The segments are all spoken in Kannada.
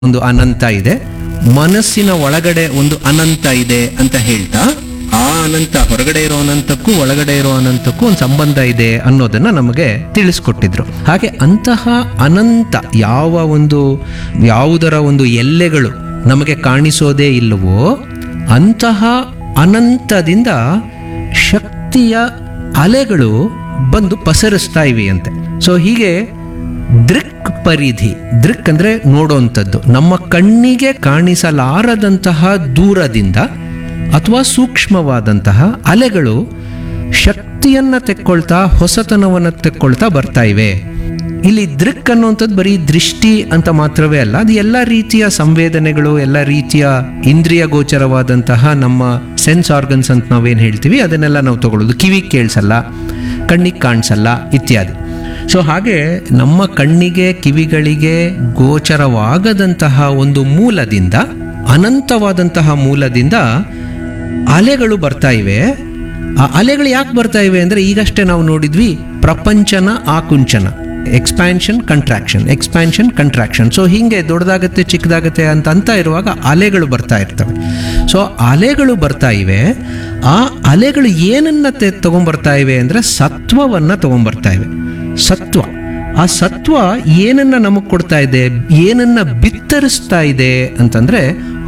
ಒಂದು ಅನಂತ ಇದೆ ಮನಸ್ಸಿನ ಒಳಗಡೆ ಒಂದು ಅನಂತ ಇದೆ ಅಂತ ಹೇಳ್ತಾ ಆ ಅನಂತ ಹೊರಗಡೆ ಇರೋ ಅನಂತಕ್ಕೂ ಒಳಗಡೆ ಇರೋ ಅನಂತಕ್ಕೂ ಒಂದು ಸಂಬಂಧ ಇದೆ ಅನ್ನೋದನ್ನ ನಮಗೆ ತಿಳಿಸ್ಕೊಟ್ಟಿದ್ರು ಹಾಗೆ ಅಂತಹ ಅನಂತ ಯಾವ ಒಂದು ಯಾವುದರ ಒಂದು ಎಲ್ಲೆಗಳು ನಮಗೆ ಕಾಣಿಸೋದೇ ಇಲ್ಲವೋ ಅಂತಹ ಅನಂತದಿಂದ ಶಕ್ತಿಯ ಅಲೆಗಳು ಬಂದು ಪಸರಿಸ್ತಾ ಇವೆ ಅಂತೆ ಸೊ ಹೀಗೆ ದೃಕ್ ಪರಿಧಿ ದೃಕ್ ಅಂದ್ರೆ ನೋಡುವಂಥದ್ದು ನಮ್ಮ ಕಣ್ಣಿಗೆ ಕಾಣಿಸಲಾರದಂತಹ ದೂರದಿಂದ ಅಥವಾ ಸೂಕ್ಷ್ಮವಾದಂತಹ ಅಲೆಗಳು ಶಕ್ತಿಯನ್ನ ತೆಕ್ಕೊಳ್ತಾ ಹೊಸತನವನ್ನ ತೆಕ್ಕೊಳ್ತಾ ಬರ್ತಾ ಇವೆ ಇಲ್ಲಿ ದೃಕ್ ಅನ್ನುವಂಥದ್ದು ಬರೀ ದೃಷ್ಟಿ ಅಂತ ಮಾತ್ರವೇ ಅಲ್ಲ ಅದು ಎಲ್ಲ ರೀತಿಯ ಸಂವೇದನೆಗಳು ಎಲ್ಲ ರೀತಿಯ ಇಂದ್ರಿಯ ಗೋಚರವಾದಂತಹ ನಮ್ಮ ಸೆನ್ಸ್ ಆರ್ಗನ್ಸ್ ಅಂತ ನಾವೇನು ಹೇಳ್ತೀವಿ ಅದನ್ನೆಲ್ಲ ನಾವು ತಗೊಳ್ಳೋದು ಕಿವಿಗೆ ಕೇಳಿಸಲ್ಲ ಕಣ್ಣಿಗೆ ಕಾಣಿಸಲ್ಲ ಇತ್ಯಾದಿ ಸೊ ಹಾಗೆ ನಮ್ಮ ಕಣ್ಣಿಗೆ ಕಿವಿಗಳಿಗೆ ಗೋಚರವಾಗದಂತಹ ಒಂದು ಮೂಲದಿಂದ ಅನಂತವಾದಂತಹ ಮೂಲದಿಂದ ಅಲೆಗಳು ಬರ್ತಾ ಇವೆ ಆ ಅಲೆಗಳು ಯಾಕೆ ಬರ್ತಾ ಇವೆ ಅಂದರೆ ಈಗಷ್ಟೇ ನಾವು ನೋಡಿದ್ವಿ ಪ್ರಪಂಚನ ಆಕುಂಚನ expansion contraction expansion contraction so ಹೀಗೆ ದೊಡ್ಡದಾಗತ್ತೆ ಚಿಕ್ಕದಾಗತ್ತೆ ಅಂತ ಅಂತ ಇರುವಾಗ ಅಲೆಗಳು ಬರ್ತಾ ಇರ್ತವೆ ಸೊ ಅಲೆಗಳು ಬರ್ತಾ ಇವೆ ಆ ಅಲೆಗಳು ಏನನ್ನ ತೆ- ತಗೊಂಬರ್ತಾ ಇವೆ ಅಂದರೆ ಸತ್ವವನ್ನು ತಗೊಂಬರ್ತಾ ಇವೆ ಸತ್ವ ಆ ಸತ್ವ ಏನನ್ನ ನಮಗೆ ಕೊಡ್ತಾ ಇದೆ ಏನನ್ನ ಬಿತ್ತರಿಸ್ತಾ ಇದೆ ಅಂತಂದ್ರೆ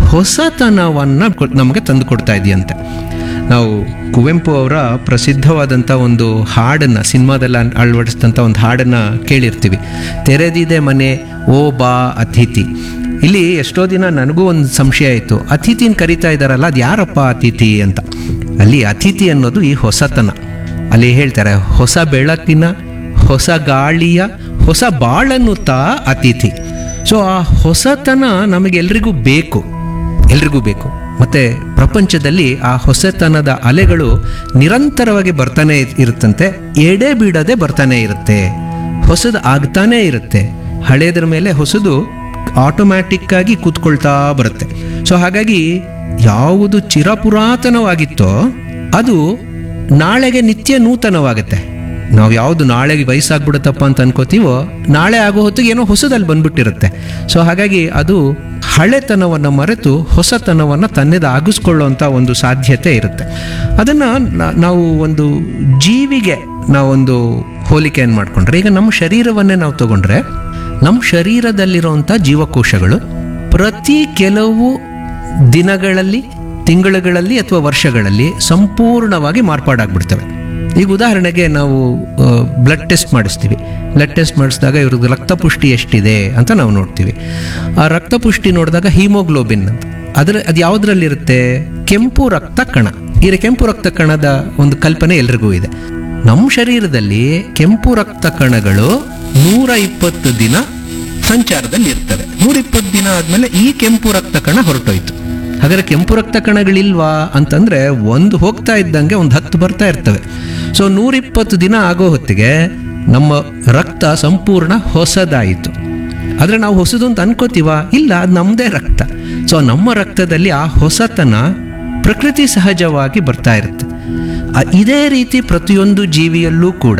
ಹೊಸತನವನ್ನ ಕೊ- ನಮಗೆ ತಂದು ಕೊಡ್ತಾ ಇದೆಯಂತೆ ನಾವು ಕುವೆಂಪು ಅವರ ಪ್ರಸಿದ್ಧವಾದಂಥ ಒಂದು ಹಾಡನ್ನ ಸಿನಿಮಾದಲ್ಲಿ ಅನ್- ಅಳವಡಿಸಿದಂಥ ಒಂದು ಹಾಡನ್ನ ಕೇಳಿರ್ತೀವಿ ತೆರೆದಿದೆ ಮನೆ ಓ ಬಾ ಅತಿಥಿ ಇಲ್ಲಿ ಎಷ್ಟೋ ದಿನ ನನಗೂ ಒಂದು ಸಂಶಯ ಆಯಿತು ಅತಿಥಿನ ಕರಿತಾ ಇದ್ದಾರಲ್ಲ ಅದು ಯಾರಪ್ಪ ಅತಿಥಿ ಅಂತ ಅಲ್ಲಿ ಅತಿಥಿ ಅನ್ನೋದು ಈ ಹೊಸತನ ಅಲ್ಲಿ ಹೇಳ್ತಾರೆ ಹೊಸ ಬೆಳಕಿನ ಹೊಸ ಗಾಳಿಯ ಹೊಸ ಬಾಳನ್ನುತ್ತ ಅತಿಥಿ ಸೊ ಆ ಹೊಸತನ ನಮಗೆಲ್ರಿಗೂ ಬೇಕು ಎಲ್ರಿಗೂ ಬೇಕು ಮತ್ತೆ ಪ್ರಪಂಚದಲ್ಲಿ ಆ ಹೊಸತನದ ಅಲೆಗಳು ನಿರಂತರವಾಗಿ ಬರ್ತಾನೆ ಇರುತ್ತಂತೆ ಎಡೆ ಬಿಡದೆ ಬರ್ತಾನೆ ಇರುತ್ತೆ ಹೊಸದು ಆಗ್ತಾನೇ ಇರುತ್ತೆ ಹಳೇದ್ರ ಮೇಲೆ ಹೊಸದು ಆಟೋಮ್ಯಾಟಿಕ್ ಆಗಿ ಕೂತ್ಕೊಳ್ತಾ ಬರುತ್ತೆ ಸೊ ಹಾಗಾಗಿ ಯಾವುದು ಚಿರಪುರಾತನವಾಗಿತ್ತೋ ಅದು ನಾಳೆಗೆ ನಿತ್ಯ ನೂತನವಾಗುತ್ತೆ ನಾವು ಯಾವುದು ನಾಳೆಗೆ ವಯಸ್ಸಾಗ್ಬಿಡುತ್ತಪ್ಪ ಅಂತ ಅನ್ಕೋತೀವೋ ನಾಳೆ ಆಗೋ ಹೊತ್ತಿಗೆ ಏನೋ ಹೊಸದಲ್ಲಿ ಬಂದ್ಬಿಟ್ಟಿರುತ್ತೆ ಸೊ ಹಾಗಾಗಿ ಅದು ಹಳೆತನವನ್ನು ಮರೆತು ಹೊಸತನವನ್ನು ತನ್ನೆದ ಆಗಿಸ್ಕೊಳ್ಳುವಂಥ ಒಂದು ಸಾಧ್ಯತೆ ಇರುತ್ತೆ ಅದನ್ನು ನಾವು ಒಂದು ಜೀವಿಗೆ ನಾವೊಂದು ಹೋಲಿಕೆಯನ್ನು ಮಾಡಿಕೊಂಡ್ರೆ ಈಗ ನಮ್ಮ ಶರೀರವನ್ನೇ ನಾವು ತಗೊಂಡ್ರೆ ನಮ್ಮ ಶರೀರದಲ್ಲಿರುವಂಥ ಜೀವಕೋಶಗಳು ಪ್ರತಿ ಕೆಲವು ದಿನಗಳಲ್ಲಿ ತಿಂಗಳುಗಳಲ್ಲಿ ಅಥವಾ ವರ್ಷಗಳಲ್ಲಿ ಸಂಪೂರ್ಣವಾಗಿ ಮಾರ್ಪಾಡಾಗ್ಬಿಡ್ತವೆ ಈಗ ಉದಾಹರಣೆಗೆ ನಾವು ಬ್ಲಡ್ ಟೆಸ್ಟ್ ಮಾಡಿಸ್ತೀವಿ ಬ್ಲಡ್ ಟೆಸ್ಟ್ ಮಾಡಿಸಿದಾಗ ಇವ್ರದ್ದು ರಕ್ತಪುಷ್ಟಿ ಎಷ್ಟಿದೆ ಅಂತ ನಾವು ನೋಡ್ತೀವಿ ಆ ರಕ್ತಪುಷ್ಟಿ ನೋಡಿದಾಗ ಹೀಮೋಗ್ಲೋಬಿನ್ ಅಂತ ಅದರ ಅದು ಯಾವುದ್ರಲ್ಲಿರುತ್ತೆ ಕೆಂಪು ರಕ್ತ ಕಣ ಈ ಕೆಂಪು ರಕ್ತ ಕಣದ ಒಂದು ಕಲ್ಪನೆ ಎಲ್ರಿಗೂ ಇದೆ ನಮ್ಮ ಶರೀರದಲ್ಲಿ ಕೆಂಪು ರಕ್ತ ಕಣಗಳು ನೂರ ಇಪ್ಪತ್ತು ದಿನ ಸಂಚಾರದಲ್ಲಿ ಇರ್ತವೆ ನೂರ ಇಪ್ಪತ್ತು ದಿನ ಆದ್ಮೇಲೆ ಈ ಕೆಂಪು ರಕ್ತ ಕಣ ಹೊರಟೋಯ್ತು ಹಾಗಾದ್ರೆ ಕೆಂಪು ರಕ್ತ ಕಣಗಳಿಲ್ವಾ ಅಂತಂದ್ರೆ ಒಂದು ಹೋಗ್ತಾ ಇದ್ದಂಗೆ ಒಂದು ಹತ್ತು ಬರ್ತಾ ಇರ್ತವೆ ಸೊ ನೂರಿಪ್ಪತ್ತು ದಿನ ಆಗೋ ಹೊತ್ತಿಗೆ ನಮ್ಮ ರಕ್ತ ಸಂಪೂರ್ಣ ಹೊಸದಾಯಿತು ಆದರೆ ನಾವು ಹೊಸದು ಅಂತ ಅನ್ಕೋತೀವ ಇಲ್ಲ ಅದು ನಮ್ಮದೇ ರಕ್ತ ಸೊ ನಮ್ಮ ರಕ್ತದಲ್ಲಿ ಆ ಹೊಸತನ ಪ್ರಕೃತಿ ಸಹಜವಾಗಿ ಬರ್ತಾ ಇರುತ್ತೆ ಆ- ಇದೇ ರೀತಿ ಪ್ರತಿಯೊಂದು ಜೀವಿಯಲ್ಲೂ ಕೂಡ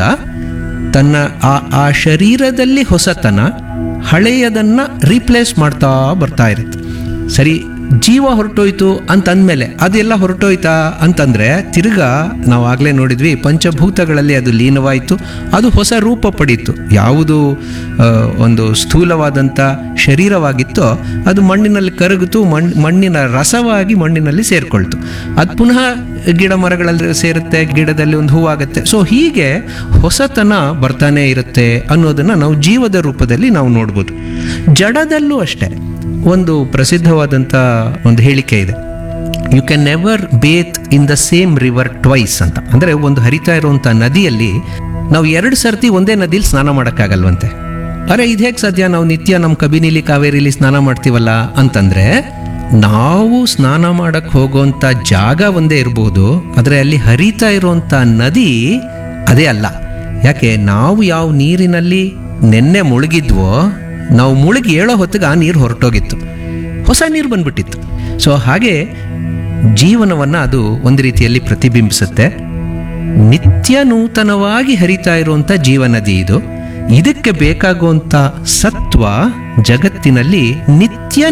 ತನ್ನ ಆ ಆ ಶರೀರದಲ್ಲಿ ಹೊಸತನ ಹಳೆಯದನ್ನ ರೀಪ್ಲೇಸ್ ಮಾಡ್ತಾ ಬರ್ತಾ ಇರುತ್ತೆ ಸರಿ ಜೀವ ಹೊರಟೋಯ್ತು ಅಂತಂದ್ಮೇಲೆ ಅದೆಲ್ಲ ಹೊರಟೋಯ್ತಾ ಅಂತಂದ್ರೆ ತಿರ್ಗಾ ನಾವು ಆಗಲೇ ನೋಡಿದ್ವಿ ಪಂಚಭೂತಗಳಲ್ಲಿ ಅದು ಲೀನವಾಯಿತು ಅದು ಹೊಸ ರೂಪ ಪಡೀತು ಯಾವುದು ಆ, ಒಂದು ಸ್ಥೂಲವಾದಂಥ ಶರೀರವಾಗಿತ್ತೋ ಅದು ಮಣ್ಣಿನಲ್ಲಿ ಕರಗಿತು ಮಣ್ ಮಣ್ಣಿನ ರಸವಾಗಿ ಮಣ್ಣಿನಲ್ಲಿ ಸೇರ್ಕೊಳ್ತು ಅದು ಪುನಃ ಗಿಡ ಮರಗಳಲ್ಲಿ ಸೇರುತ್ತೆ ಗಿಡದಲ್ಲಿ ಒಂದು ಹೂವಾಗುತ್ತೆ ಸೊ ಹೀಗೆ ಹೊಸತನ ಬರ್ತಾನೆ ಇರುತ್ತೆ ಅನ್ನೋದನ್ನ ನಾವು ಜೀವದ ರೂಪದಲ್ಲಿ ನಾವು ನೋಡ್ಬೋದು ಜಡದಲ್ಲೂ ಅಷ್ಟೇ ಒಂದು ಪ್ರಸಿದ್ಧವಾದಂಥ ಒಂದು ಹೇಳಿಕೆ ಇದೆ you can never bathe in the same river twice ಅಂತ ಅಂದರೆ ಒಂದು ಹರಿತಾ ಇರುವಂಥ ನದಿಯಲ್ಲಿ ನಾವು ಎರಡು ಸರ್ತಿ ಒಂದೇ ನದಿಲಿ ಸ್ನಾನ ಮಾಡೋಕ್ಕಾಗಲ್ವಂತೆ ಅರೆ ಇದು ಹೇಗೆ ಸಾಧ್ಯ ನಾವು ನಿತ್ಯ ನಮ್ಮ ಕಬಿನಿಲಿ ಕಾವೇರಿಲಿ ಸ್ನಾನ ಮಾಡ್ತೀವಲ್ಲ ಅಂತಂದ್ರೆ ನಾವು ಸ್ನಾನ ಮಾಡಕ್ ಹೋಗುವಂತ ಜಾಗ ಒಂದೇ ಇರ್ಬೋದು ಆದರೆ ಅಲ್ಲಿ ಹರಿತಾ ಇರುವಂತ ನದಿ ಅದೇ ಅಲ್ಲ ಯಾಕೆ ನಾವು ಯಾವ ನೀರಿನಲ್ಲಿ ನೆನ್ನೆ ಮುಳುಗಿದ್ವೋ ನಾವು ಮುಳುಗಿ ಹೇಳೋ ಹೊತ್ತಿಗೆ ಆ ನೀರು ಹೊರಟೋಗಿತ್ತು ಹೊಸ ನೀರು ಬಂದ್ಬಿಟ್ಟಿತ್ತು ಸೊ ಹಾಗೆ ಜೀವನವನ್ನು ಅದು ಒಂದು ರೀತಿಯಲ್ಲಿ ಪ್ರತಿಬಿಂಬಿಸುತ್ತೆ ನಿತ್ಯ ನೂತನವಾಗಿ ಹರಿತಾ ಇರುವಂಥ ಜೀವನದಿ ಇದು ಇದಕ್ಕೆ ಬೇಕಾಗುವಂತ ಸತ್ವ ಜಗತ್ತಿನಲ್ಲಿ ನಿತ್ಯ